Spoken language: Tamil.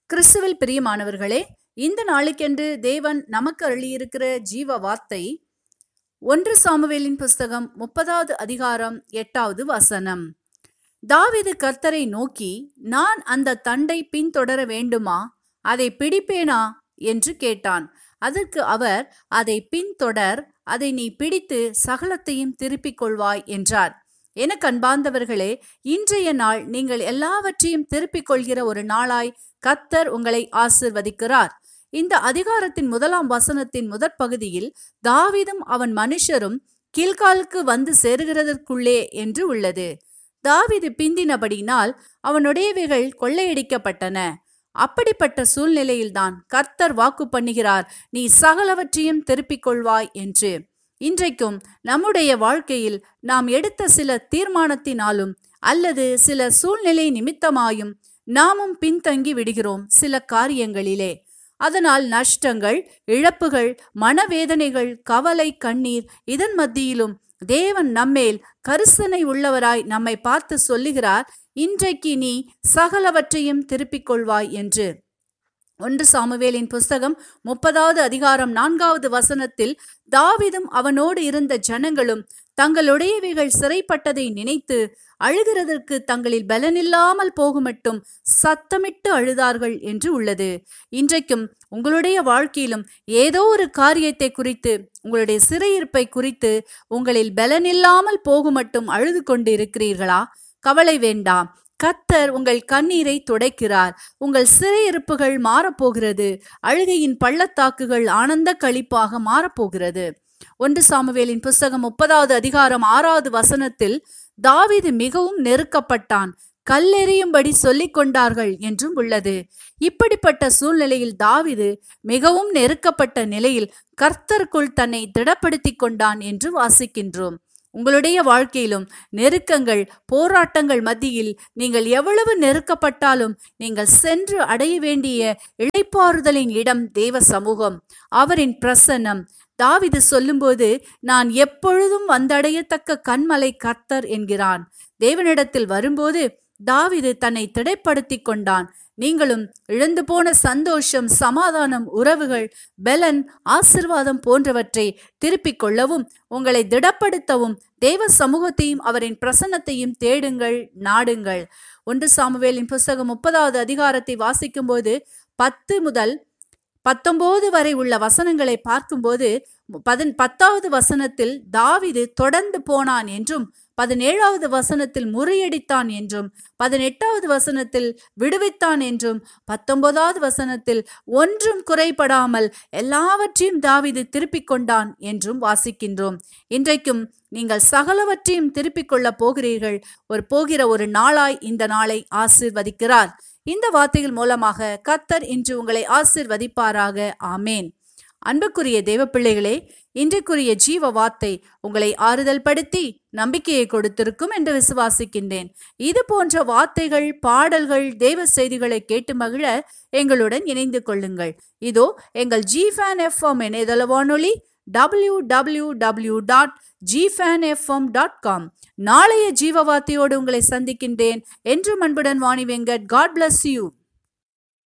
கிறிஸ்துவில் பிரியமானவர்களே இந்த நாளுக்கென்று தேவன் நமக்கு அருளியிருக்கிற ஜீவ வார்த்தை ஒன்று சாமுவேலின் புஸ்தகம் முப்பதாவது அதிகாரம் எட்டாவது வசனம் தாவீது கர்த்தரை நோக்கி நான் அந்த தண்டை பின்தொடர வேண்டுமா அதை பிடிப்பேனா என்று கேட்டான் அதற்கு அவர் அதை பின்தொடர் அதை நீ பிடித்து சகலத்தையும் திருப்பிக் கொள்வாய் என்றார் எனக்கு அன்பார்ந்தவர்களே இன்றைய நாள் நீங்கள் எல்லாவற்றையும் திருப்பிக் கொள்கிற ஒரு நாளாய் கத்தர் உங்களை ஆசிர்வதிக்கிறார் இந்த அதிகாரத்தின் முதலாம் வசனத்தின் முதற் பகுதியில் தாவீதும் அவன் மனுஷரும் கீழ்காலுக்கு வந்து சேருகிறதற்குள்ளே என்று உள்ளது தாவீது பிந்தினபடினால் அவனுடையவைகள் கொள்ளையடிக்கப்பட்டன அப்படிப்பட்ட சூழ்நிலையில்தான் கர்த்தர் வாக்கு பண்ணுகிறார் நீ சகலவற்றையும் திருப்பிக் கொள்வாய் என்று இன்றைக்கும் நம்முடைய வாழ்க்கையில் நாம் எடுத்த சில தீர்மானத்தினாலும் அல்லது சில சூழ்நிலை நிமித்தமாயும் நாமும் பின்தங்கி விடுகிறோம் சில காரியங்களிலே அதனால் நஷ்டங்கள் இழப்புகள் மனவேதனைகள் கவலை கண்ணீர் இதன் மத்தியிலும் தேவன் நம்மேல் கரிசனை உள்ளவராய் நம்மை பார்த்து சொல்லுகிறார் இன்றைக்கு நீ சகலவற்றையும் திருப்பிக் கொள்வாய் என்று ஒன்று சாமுவேலின் புஸ்தகம் முப்பதாவது அதிகாரம் நான்காவது வசனத்தில் தாவிதும் அவனோடு இருந்த ஜனங்களும் தங்களுடையவைகள் சிறைப்பட்டதை நினைத்து அழுகிறதற்கு தங்களில் பலனில்லாமல் போகுமட்டும் சத்தமிட்டு அழுதார்கள் என்று உள்ளது இன்றைக்கும் உங்களுடைய வாழ்க்கையிலும் ஏதோ ஒரு காரியத்தை குறித்து உங்களுடைய சிறையிருப்பை குறித்து உங்களில் பலனில்லாமல் போகுமட்டும் அழுது கொண்டு இருக்கிறீர்களா கவலை வேண்டாம் கத்தர் உங்கள் கண்ணீரை துடைக்கிறார் உங்கள் சிறையிருப்புகள் மாறப்போகிறது அழுகையின் பள்ளத்தாக்குகள் ஆனந்த கழிப்பாக மாறப்போகிறது ஒன்று சாமுவேலின் புஸ்தகம் முப்பதாவது அதிகாரம் ஆறாவது வசனத்தில் தாவீது மிகவும் நெருக்கப்பட்டான் கல்லெறியும்படி சொல்லிக் கொண்டார்கள் என்றும் உள்ளது இப்படிப்பட்ட சூழ்நிலையில் தாவிது மிகவும் நெருக்கப்பட்ட நிலையில் கர்த்தருக்குள் தன்னை திடப்படுத்திக் கொண்டான் என்று வாசிக்கின்றோம் உங்களுடைய வாழ்க்கையிலும் நெருக்கங்கள் போராட்டங்கள் மத்தியில் நீங்கள் எவ்வளவு நெருக்கப்பட்டாலும் நீங்கள் சென்று அடைய வேண்டிய இழைப்பாறுதலின் இடம் தேவ சமூகம் அவரின் பிரசன்னம் தாவிது சொல்லும்போது நான் எப்பொழுதும் வந்தடையத்தக்க கண்மலை கர்த்தர் என்கிறான் தேவனிடத்தில் வரும்போது தாவிது தன்னை திடைப்படுத்திக் கொண்டான் நீங்களும் இழந்து போன சந்தோஷம் சமாதானம் உறவுகள் பலன் ஆசிர்வாதம் போன்றவற்றை திருப்பிக் கொள்ளவும் உங்களை திடப்படுத்தவும் தேவ சமூகத்தையும் அவரின் பிரசன்னத்தையும் தேடுங்கள் நாடுங்கள் ஒன்று சாமுவேலின் புஸ்தகம் முப்பதாவது அதிகாரத்தை வாசிக்கும்போது பத்து முதல் பத்தொன்பது வரை உள்ள வசனங்களை பார்க்கும்போது பதின் பத்தாவது வசனத்தில் தாவிது தொடர்ந்து போனான் என்றும் பதினேழாவது வசனத்தில் முறியடித்தான் என்றும் பதினெட்டாவது வசனத்தில் விடுவித்தான் என்றும் பத்தொன்பதாவது வசனத்தில் ஒன்றும் குறைபடாமல் எல்லாவற்றையும் தாவிது திருப்பிக் கொண்டான் என்றும் வாசிக்கின்றோம் இன்றைக்கும் நீங்கள் சகலவற்றையும் திருப்பிக் கொள்ளப் போகிறீர்கள் ஒரு போகிற ஒரு நாளாய் இந்த நாளை ஆசிர்வதிக்கிறார் இந்த வார்த்தைகள் மூலமாக கத்தர் இன்று உங்களை ஆசிர்வதிப்பாராக ஆமேன் அன்புக்குரிய தேவ பிள்ளைகளே இன்றைக்குரிய ஜீவ வார்த்தை உங்களை ஆறுதல் படுத்தி நம்பிக்கையை கொடுத்திருக்கும் என்று விசுவாசிக்கின்றேன் இது போன்ற வார்த்தைகள் பாடல்கள் தேவ செய்திகளை கேட்டு மகிழ எங்களுடன் இணைந்து கொள்ளுங்கள் இதோ எங்கள் ஜி ஃபேன் எஃப்எம் இணையதள வானொலி டபிள்யூ டபிள்யூ டபிள்யூ டாட் ஜிஃபேன் எஃப்எம் டாட் காம் நாளைய ஜீவ வார்த்தையோடு உங்களை சந்திக்கின்றேன் என்று அன்புடன் Vani Venkat God bless you